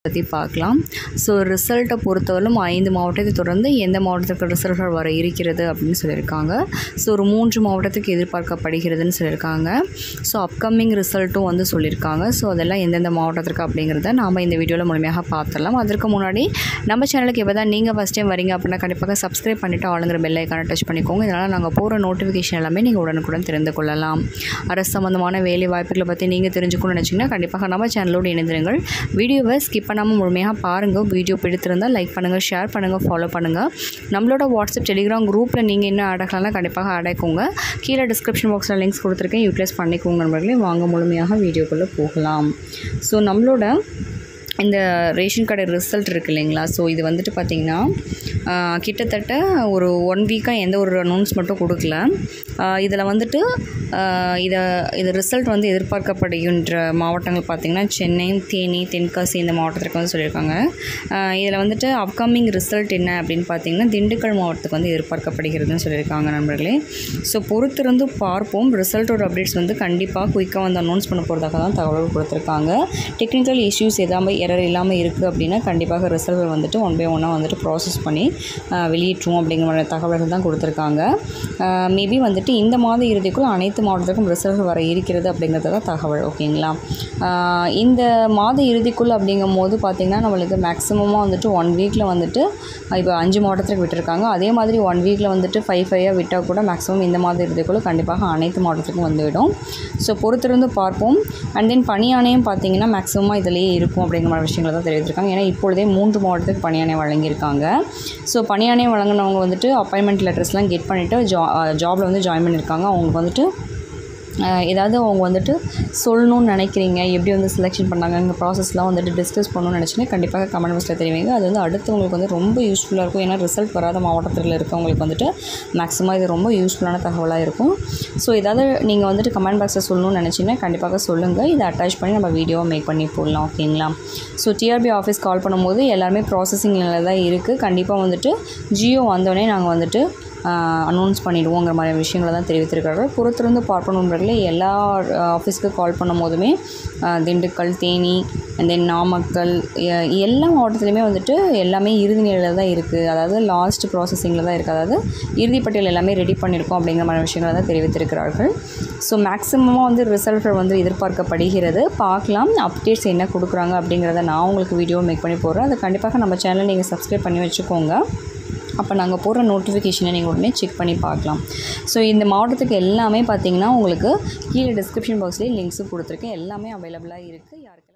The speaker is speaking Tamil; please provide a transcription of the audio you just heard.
பற்றி பார்க்கலாம் ஸோ ரிசல்ட்டை பொறுத்தவரையிலும் ஐந்து மாவட்டத்தை தொடர்ந்து எந்த மாவட்டத்துக்கு ரிசல்ட்கள் வர இருக்கிறது அப்படின்னு சொல்லியிருக்காங்க ஸோ ஒரு மூன்று மாவட்டத்துக்கு எதிர்பார்க்கப்படுகிறதுன்னு சொல்லியிருக்காங்க ஸோ அப்கமிங் ரிசல்ட்டும் வந்து சொல்லியிருக்காங்க ஸோ அதெல்லாம் எந்தெந்த மாவட்டத்திற்கு அப்படிங்கிறத நாம் இந்த வீடியோவில் முழுமையாக பார்த்துடலாம் அதற்கு முன்னாடி நம்ம சேனலுக்கு எப்போ தான் நீங்கள் ஃபஸ்ட் டைம் வரீங்க அப்படின்னா கண்டிப்பாக சப்ஸ்கிரைப் பண்ணிவிட்டு ஆளுங்கிற பெல் ஐக்கானை டச் பண்ணிக்கோங்க இதனால் நாங்கள் போகிற நோட்டிஃபிகேஷன் எல்லாமே நீங்கள் உடனுக்குடன் தெரிந்து கொள்ளலாம் அரசு சம்மந்தமான வேலை வாய்ப்புகளை பற்றி நீங்கள் தெரிஞ்சுக்கணும்னு நினச்சிங்கன்னா கண்டிப்பாக நம்ம சேனலோடு இணைந்திருங்கள் வீடியோவை ஸ்கிப் பண்ணாமல் முழுமையாக பாருங்கள் வீடியோ பிடித்திருந்தால் லைக் பண்ணுங்கள் ஷேர் பண்ணுங்கள் ஃபாலோ பண்ணுங்கள் நம்மளோட வாட்ஸ்அப் டெலிகிராம் குரூப்பில் நீங்கள் என்ன ஆட் ஆகலாம் கண்டிப்பாக ஆட் ஆயிக்கோங்க கீழே டிஸ்கிரிப்ஷன் பாக்ஸில் லிங்க்ஸ் கொடுத்துருக்கேன் யூட்டிலைஸ் பண்ணிக்கோங்க நண்பர்களே வாங்க முழுமையாக வீடியோக்குள்ளே போகலாம் ஸோ நம்மளோட இந்த ரேஷன் கடை ரிசல்ட் இருக்கு இல்லைங்களா ஸோ இது வந்துட்டு பார்த்திங்கன்னா ஆஹ், கிட்டத்தட்ட ஒரு ஒன் வீக்காக எந்த ஒரு அனௌன்ஸ்மெண்ட்டும் கொடுக்கல இதில் வந்துட்டு ஆஹ், இதை இது ரிசல்ட் வந்து எதிர்பார்க்கப்படுகின்ற மாவட்டங்கள் பார்த்திங்கன்னா சென்னை தேனி தென்காசி இந்த மாவட்டத்திற்கு வந்து சொல்லியிருக்காங்க இதில் வந்துட்டு அப்கமிங் ரிசல்ட் என்ன அப்படின்னு பார்த்தீங்கன்னா திண்டுக்கல் மாவட்டத்துக்கு வந்து எதிர்பார்க்கப்படுகிறதுன்னு சொல்லியிருக்காங்க நண்பர்களே ஸோ பொறுத்திருந்து பார்ப்போம் ரிசல்ட்டோட அப்டேட்ஸ் வந்து கண்டிப்பாக குயிக்காக வந்து அனௌன்ஸ் பண்ண போகிறதாக தான் தகவல் கொடுத்துருக்காங்க டெக்னிக்கல் இஷ்யூஸ் எதாமல் எரர் இல்லாமல் இருக்குது அப்படின்னா கண்டிப்பாக ரிசல்ட் வந்துட்டு ஒன் பை ஒன்னாக வந்துட்டு ப்ராசஸ் பண்ணி ஆஹ், வெளியிட்டுருவோம் அப்படிங்கிற மாதிரி தகவல்கள் தான் கொடுத்துருக்காங்க மேபி வந்துட்டு இந்த மாத இறுதிக்குள் அனைத்து மாவட்டத்துக்கும் ரிசல்ட் வர இருக்கிறது அப்படிங்கிறது தான் தகவல் ஓகேங்களா ஆஹ், இந்த மாத இறுதிக்குள் அப்படிங்கும் போது பார்த்திங்கன்னா நம்மளுக்கு மேக்ஸிமமாக வந்துட்டு ஒன் வீக்கில் வந்துட்டு இப்போ அஞ்சு மாவட்டத்துக்கு விட்டுருக்காங்க அதே மாதிரி ஒன் வீக்கில் வந்துட்டு ஃபைவ் ஃபைவாக விட்டால் கூட மேக்ஸிமம் இந்த மாத இறுதிக்குள்ளே கண்டிப்பாக அனைத்து மாவட்டத்துக்கும் வந்துவிடும் ஸோ பொறுத்திருந்து பார்ப்போம் அண்ட் தென் பணியாணையும் பார்த்தீங்கன்னா மேக்ஸிமமாக இதிலேயே இருக்கும் அப்படிங்கிற மாதிரி விஷயங்களை தான் தெரிவித்திருக்காங்க ஏன்னா இப்பொழுதே மூன்று மாவட்டத்துக்கு பணியாணை வழங்கியிருக்காங்க ஸோ பணியாணை வழங்கினவங்க வந்துட்டு அப்பாயின்மெண்ட் லெட்டர்ஸ்லாம் கெட் பண்ணிவிட்டு ஜா ஜாபில் வந்து ஜாயின் பண்ணியிருக்காங்க அவங்களுக்கு வந்துட்டு அஹ், ஏதாவது அவங்க வந்துட்டு சொல்லணும்னு நினைக்கிறீங்க எப்படி வந்து செலெக்ஷன் பண்ணாங்க இந்த ப்ராசஸ்லாம் வந்துட்டு டிஸ்கஸ் பண்ணணும்னு நினச்சிங்கன்னா கண்டிப்பாக கமெண்ட் பாக்ஸில் தெரிவிங்க அது வந்து அடுத்தவங்களுக்கு வந்து ரொம்ப யூஸ்ஃபுல்லாக இருக்கும் ஏன்னா ரிசல்ட் வராத மாவட்டத்தில் இருக்கவங்களுக்கு வந்துட்டு மேக்ஸிமம் இது ரொம்ப யூஸ்ஃபுல்லான தகவலாக இருக்கும் ஸோ ஏதாவது நீங்கள் வந்துட்டு கமெண்ட் பாக்ஸில் சொல்லணும்னு நினச்சிங்கன்னா கண்டிப்பாக சொல்லுங்கள் இதை அட்டாச் பண்ணி நம்ம வீடியோவை மேக் பண்ணி போடலாம் ஓகேங்களா ஸோ டிஆர்பி ஆஃபீஸ் கால் பண்ணும்போது எல்லாருமே ப்ராசஸிங்கில் தான் இருக்குது கண்டிப்பாக வந்துட்டு ஜியோ வந்தோடனே நாங்கள் வந்துட்டு அனௌன்ஸ் பண்ணிடுவோங்கிற மாதிரி விஷயங்களை தான் தெரிவித்திருக்கிறார்கள் பொறுத்திருந்து பார்ப்போம் நண்பர்களே எல்லா ஆஃபீஸ்க்கு கால் பண்ணும் போதுமே ஆஹ், திண்டுக்கல் தேனி அண்ட் தென் நாமக்கல் எ- எல்லா மாவட்டத்துலையுமே வந்துட்டு எல்லாமே இறுதி நிலையில் தான் இருக்குது அதாவது லாஸ்ட் ப்ராசஸிங்கில் தான் இருக்குது அதாவது இறுதிப்பட்டியல் எல்லாமே ரெடி பண்ணியிருக்கோம் அப்படிங்கிற மாதிரி விஷயங்களை தான் தெரிவித்திருக்கிறார்கள் ஸோ மேக்ஸிமமாக வந்து ரிசல்ட்கள் வந்து எதிர்பார்க்கப்படுகிறது பார்க்கலாம் அப்டேட்ஸ் என்ன கொடுக்குறாங்க அப்படிங்கிறத நான் உங்களுக்கு வீடியோ மேக் பண்ணி போடுறேன் அதை கண்டிப்பாக நம்ம சேனலை நீங்கள் சப்ஸ்கிரைப் பண்ணி வச்சுக்கோங்க அப்போ நாங்கள் போடுற நோட்டிஃபிகேஷனை நீங்கள் உடனே செக் பண்ணி பார்க்கலாம் ஸோ இந்த மாவட்டத்துக்கு எல்லாமே பார்த்தீங்கன்னா உங்களுக்கு கீழே டிஸ்கிரிப்ஷன் பாக்ஸ்லேயே லிங்க்ஸும் கொடுத்துருக்கேன் எல்லாமே அவைலபிளாக இருக்குது யாருக்கு